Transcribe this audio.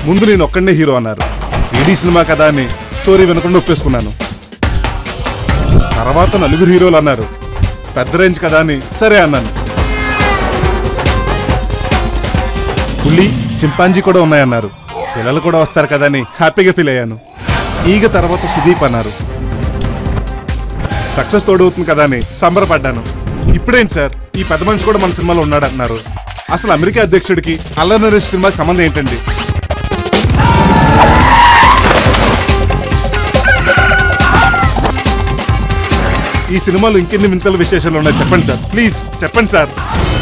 ముందు నేను ఒక్కడనే హీరో అన్నారు త్రీడీ సినిమా కదా అని స్టోరీ వినకుండా ఒప్పేసుకున్నాను తర్వాత నలుగురు హీరోలు అన్నారు పెద్ద రేంజ్ కదా అని సరే అన్నాను పులి చింపాంజీ కూడా ఉన్నాయన్నారు పిల్లలు కూడా వస్తారు కదా అని హ్యాపీగా ఫీల్ అయ్యాను ఈగ తర్వాత సుదీప్ అన్నారు సక్సెస్ తోడవుతుంది కదా అని సంబరపడ్డాను ఇప్పుడేంటి సార్ ఈ పెద్ద మనిషి కూడా మన సినిమాలో ఉన్నాడు అంటున్నారు అసలు అమెరికా అధ్యక్షుడికి అల్లరి నరేష్ సినిమాకి సంబంధం ఏంటండి ఈ సినిమాలో ఇంకెన్ని వింతల విశేషాలు ఉన్నాయి చెప్పండి సార్ ప్లీజ్ చెప్పండి సార్